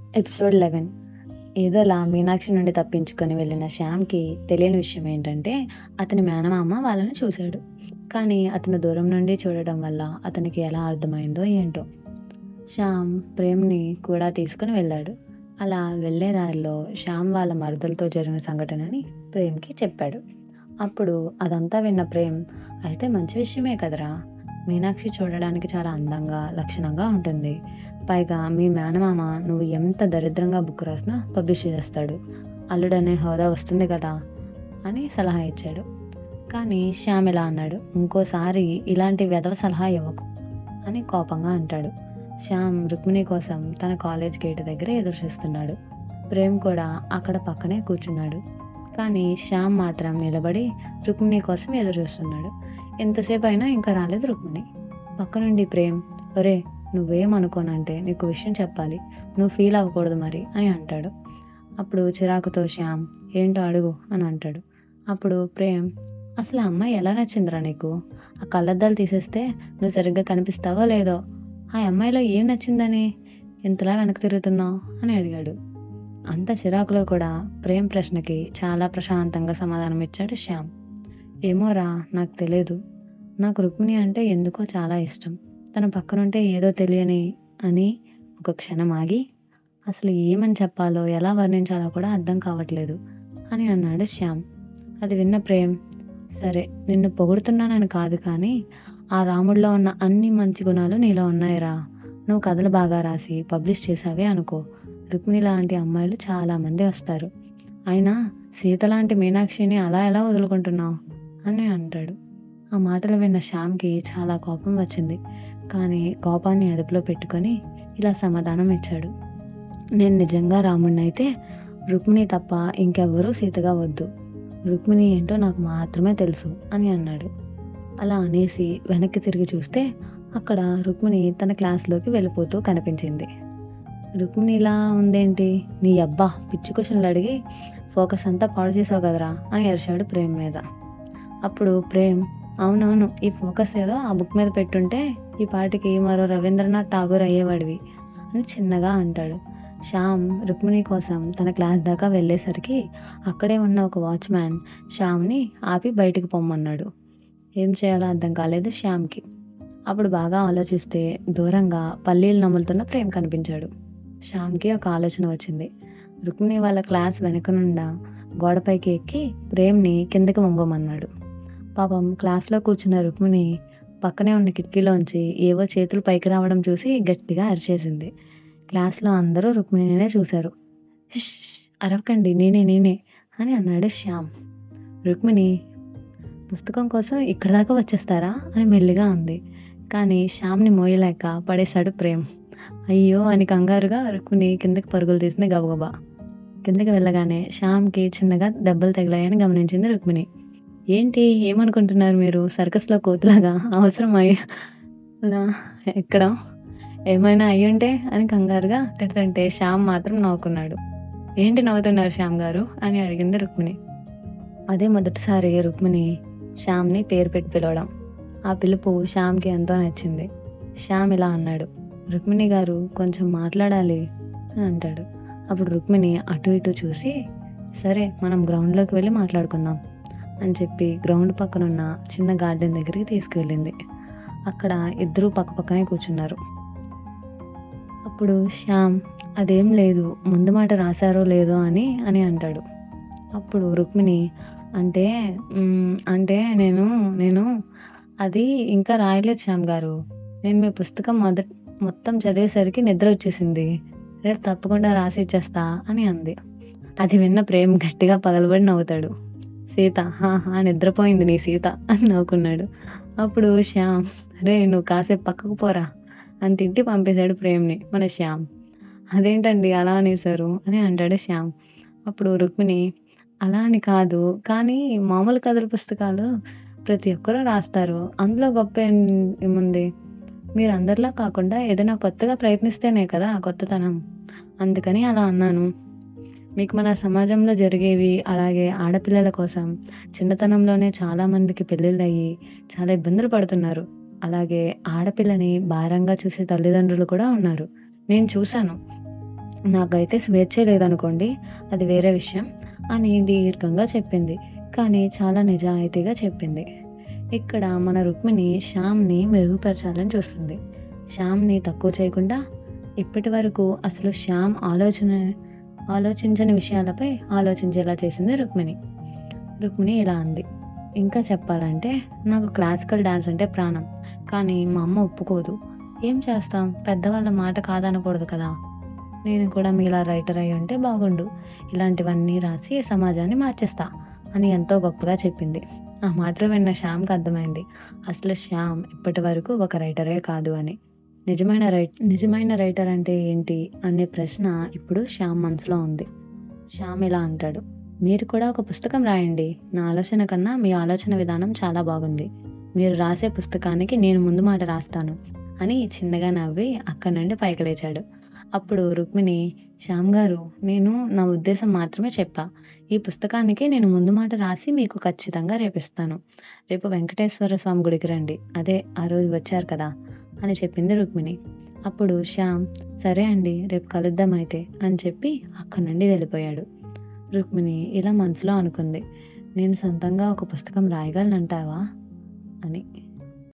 episode eleven ఏదోలా మీనాక్షి నుండి తప్పించుకొని వెళ్ళిన శ్యామ్కి తెలియని విషయం ఏంటంటే అతని మేనమామ వాళ్ళని చూశాడు కానీ అతను దూరం నుండి చూడడం వల్ల అతనికి ఎలా అర్థమైందో ఏంటో శ్యామ్ ప్రేమ్ని కూడా తీసుకుని వెళ్ళాడు అలా వెళ్ళే దారిలో శ్యామ్ వాళ్ళ మరదలతో జరిగిన సంఘటనని ప్రేమ్కి చెప్పాడు అప్పుడు అదంతా విన్న ప్రేమ్ అయితే మంచి విషయమే కదరా మీనాక్షి చూడడానికి చాలా అందంగా లక్షణంగా ఉంటుంది పైగా మీ మేనమామ నువ్వు ఎంత దరిద్రంగా బుక్ రాసినా పబ్లిష్ చేస్తాడు అల్లుడనే హోదా వస్తుంది కదా అని సలహా ఇచ్చాడు కానీ శ్యామ్ ఇలా అన్నాడు ఇంకోసారి ఇలాంటి వెధవ సలహా ఇవ్వకు అని కోపంగా అంటాడు శ్యామ్ రుక్మిణి కోసం తన కాలేజ్ గేట్ దగ్గర ఎదురు చూస్తున్నాడు ప్రేమ్ కూడా అక్కడ పక్కనే కూర్చున్నాడు కానీ శ్యామ్ మాత్రం నిలబడి రుక్మిణి కోసం ఎదురు చూస్తున్నాడు ఎంతసేపు అయినా ఇంకా రాలేదు రుక్మిణి పక్క నుండి ప్రేమ్ ఒరే నువ్వేమనుకోనంటే నీకు విషయం చెప్పాలి నువ్వు ఫీల్ అవ్వకూడదు మరి అని అంటాడు అప్పుడు చిరాకుతో శ్యామ్ ఏంటో అడుగు అని అంటాడు అప్పుడు ప్రేమ్ అసలు ఆ అమ్మాయి ఎలా నచ్చిందిరా నీకు ఆ కళ్ళద్దాలు తీసేస్తే నువ్వు సరిగ్గా కనిపిస్తావో లేదో ఆ అమ్మాయిలో ఏం నచ్చిందని ఇంతలా వెనక్కి తిరుగుతున్నావు అని అడిగాడు అంత చిరాకులో కూడా ప్రేమ్ ప్రశ్నకి చాలా ప్రశాంతంగా సమాధానం ఇచ్చాడు శ్యామ్ ఏమోరా నాకు తెలియదు నాకు రుక్మిణి అంటే ఎందుకో చాలా ఇష్టం తన పక్కనుంటే ఏదో తెలియని అని ఒక క్షణం ఆగి అసలు ఏమని చెప్పాలో ఎలా వర్ణించాలో కూడా అర్థం కావట్లేదు అని అన్నాడు శ్యామ్ అది విన్న ప్రేమ్ సరే నిన్ను పొగుడుతున్నానని కాదు కానీ ఆ రాముడిలో ఉన్న అన్ని మంచి గుణాలు నీలో ఉన్నాయిరా నువ్వు కథలు బాగా రాసి పబ్లిష్ చేసావే అనుకో రుక్మిణి లాంటి అమ్మాయిలు చాలామంది వస్తారు అయినా సీత లాంటి మీనాక్షిని అలా ఎలా వదులుకుంటున్నావు అని అంటాడు ఆ మాటలు విన్న శ్యామ్కి చాలా కోపం వచ్చింది కానీ కోపాన్ని అదుపులో పెట్టుకొని ఇలా సమాధానం ఇచ్చాడు నేను నిజంగా రాముడిని అయితే రుక్మిణి తప్ప ఇంకెవ్వరూ సీతగా వద్దు రుక్మిణి ఏంటో నాకు మాత్రమే తెలుసు అని అన్నాడు అలా అనేసి వెనక్కి తిరిగి చూస్తే అక్కడ రుక్మిణి తన క్లాస్లోకి వెళ్ళిపోతూ కనిపించింది రుక్మిణి ఇలా ఉందేంటి నీ అబ్బా పిచ్చి క్వశ్చన్లు అడిగి ఫోకస్ అంతా పాడు చేసావు కదరా అని అరిచాడు ప్రేమ్ మీద అప్పుడు ప్రేమ్ అవునవును ఈ ఫోకస్ ఏదో ఆ బుక్ మీద పెట్టుంటే ఈ పాటికి మరో రవీంద్రనాథ్ ఠాగూర్ అయ్యేవాడివి అని చిన్నగా అంటాడు శ్యామ్ రుక్మిణి కోసం తన క్లాస్ దాకా వెళ్ళేసరికి అక్కడే ఉన్న ఒక వాచ్మ్యాన్ శ్యామ్ని ఆపి బయటికి పొమ్మన్నాడు ఏం చేయాలో అర్థం కాలేదు శ్యామ్కి అప్పుడు బాగా ఆలోచిస్తే దూరంగా పల్లీలు నములుతున్న ప్రేమ్ కనిపించాడు శ్యామ్కి ఒక ఆలోచన వచ్చింది రుక్మిణి వాళ్ళ క్లాస్ వెనకనుండా గోడపైకి ఎక్కి ప్రేమ్ని కిందకి వంగమన్నాడు పాపం క్లాస్లో కూర్చున్న రుక్మిణి పక్కనే ఉన్న కిటికీలోంచి ఏవో చేతులు పైకి రావడం చూసి గట్టిగా అరిచేసింది క్లాస్లో అందరూ రుక్మిణినే చూశారు "షష్, అరవకండి నేనే నేనే అని అన్నాడు శ్యామ్ రుక్మిణి పుస్తకం కోసం ఇక్కడ దాకా వచ్చేస్తారా అని మెల్లిగా ఉంది కానీ శ్యామ్ని మోయలేక పడేశాడు ప్రేమ్ అయ్యో అని కంగారుగా రుక్మిణి కిందకి పరుగులు తీసింది గబగబా కిందకి వెళ్ళగానే శ్యామ్కి చిన్నగా దెబ్బలు తగిలాయని గమనించింది రుక్మిణి ఏంటి ఏమనుకుంటున్నారు మీరు సర్కస్లో కోతులాగా అవసరం అయ్యి ఎక్కడ ఏమైనా అయ్యుంటే అని కంగారుగా తిడుతుంటే శ్యామ్ మాత్రం నవ్వుకున్నాడు ఏంటి నవ్వుతున్నారు శ్యామ్ గారు అని అడిగింది రుక్మిణి అదే మొదటిసారి రుక్మిణి శ్యామ్ని పేరు పెట్టి పిలవడం ఆ పిలుపు శ్యామ్కి ఎంతో నచ్చింది శ్యామ్ ఇలా అన్నాడు రుక్మిణి గారు కొంచెం మాట్లాడాలి అని అంటాడు అప్పుడు రుక్మిణి అటు ఇటు చూసి సరే మనం గ్రౌండ్లోకి వెళ్ళి మాట్లాడుకుందాం అని చెప్పి గ్రౌండ్ పక్కన ఉన్న చిన్న గార్డెన్ దగ్గరికి తీసుకువెళ్ళింది అక్కడ ఇద్దరూ పక్కపక్కనే కూర్చున్నారు అప్పుడు శ్యామ్ అదేం లేదు ముందు మాట రాశారో లేదో అని అని అంటాడు అప్పుడు రుక్మిణి అంటే "మ్మ్, అంటే నేను నేను అది ఇంకా రాయలేదు శ్యామ్ గారు నేను మీ పుస్తకం మొదట మొత్తం చదివేసరికి నిద్ర వచ్చేసింది రేపు తప్పకుండా రాసి ఇచ్చేస్తా అని అంది అది విన్న ప్రేమ్ గట్టిగా పగలబడి నవ్వుతాడు సీత హా హా నిద్రపోయింది నీ సీత అని నవ్వుకున్నాడు అప్పుడు శ్యామ్ రే నువ్వు కాసేపు పక్కకు పోరా అని తిట్టి పంపేశాడు ప్రేమ్ని మన శ్యామ్ అదేంటండి అలా అనేసారు అని అంటాడు శ్యామ్ అప్పుడు రుక్మిణి అలా అని కాదు కానీ మామూలు కథల పుస్తకాలు ప్రతి ఒక్కరూ రాస్తారు అందులో గొప్ప ఏం- ఏముంది మీరు అందరిలా కాకుండా ఏదైనా కొత్తగా ప్రయత్నిస్తేనే కదా ఆ కొత్తతనం అందుకని అలా అన్నాను మీకు మన సమాజంలో జరిగేవి అలాగే ఆడపిల్లల కోసం చిన్నతనంలోనే చాలామందికి పెళ్ళిళ్ళు అయ్యి చాలా ఇబ్బందులు పడుతున్నారు అలాగే ఆడపిల్లని భారంగా చూసే తల్లిదండ్రులు కూడా ఉన్నారు నేను చూశాను నాకైతే స్వేచ్ఛ లేదనుకోండి అది వేరే విషయం అని దీర్ఘంగా చెప్పింది కానీ చాలా నిజాయితీగా చెప్పింది ఇక్కడ మన రుక్మిణి శ్యామ్ని మెరుగుపరచాలని చూస్తుంది శ్యామ్ని తక్కువ చేయకుండా ఇప్పటి వరకు అసలు శ్యామ్ ఆలోచన ఆలోచించని విషయాలపై ఆలోచించేలా చేసింది రుక్మిణి రుక్మిణి ఇలా అంది ఇంకా చెప్పాలంటే నాకు క్లాసికల్ డ్యాన్స్ అంటే ప్రాణం కానీ మా అమ్మ ఒప్పుకోదు ఏం చేస్తాం పెద్దవాళ్ళ మాట కాదనకూడదు కదా నేను కూడా మీలా రైటర్ అయి ఉంటే బాగుండు ఇలాంటివన్నీ రాసి సమాజాన్ని మార్చేస్తా అని ఎంతో గొప్పగా చెప్పింది ఆ మాటలు విన్న శ్యామ్కి అర్థమైంది అసలు శ్యామ్ ఇప్పటి వరకు ఒక రైటరే కాదు అని నిజమైన రైట్ నిజమైన రైటర్ అంటే ఏంటి అనే ప్రశ్న ఇప్పుడు శ్యామ్ మనసులో ఉంది శ్యామ్ ఇలా అంటాడు మీరు కూడా ఒక పుస్తకం రాయండి నా ఆలోచన కన్నా మీ ఆలోచన విధానం చాలా బాగుంది మీరు రాసే పుస్తకానికి నేను ముందు మాట రాస్తాను అని చిన్నగా నవ్వి అక్కడి నుండి పైకి లేచాడు అప్పుడు రుక్మిణి శ్యామ్ గారు నేను నా ఉద్దేశం మాత్రమే చెప్పా ఈ పుస్తకానికి నేను ముందు మాట రాసి మీకు ఖచ్చితంగా రేపిస్తాను రేపు వెంకటేశ్వర స్వామి గుడికి రండి అదే ఆ రోజు వచ్చారు కదా అని చెప్పింది రుక్మిణి అప్పుడు శ్యామ్ సరే అండి రేపు కలుద్దాం అయితే అని చెప్పి అక్కడి నుండి వెళ్ళిపోయాడు రుక్మిణి ఇలా మనసులో అనుకుంది నేను సొంతంగా ఒక పుస్తకం రాయగలనంటావా అని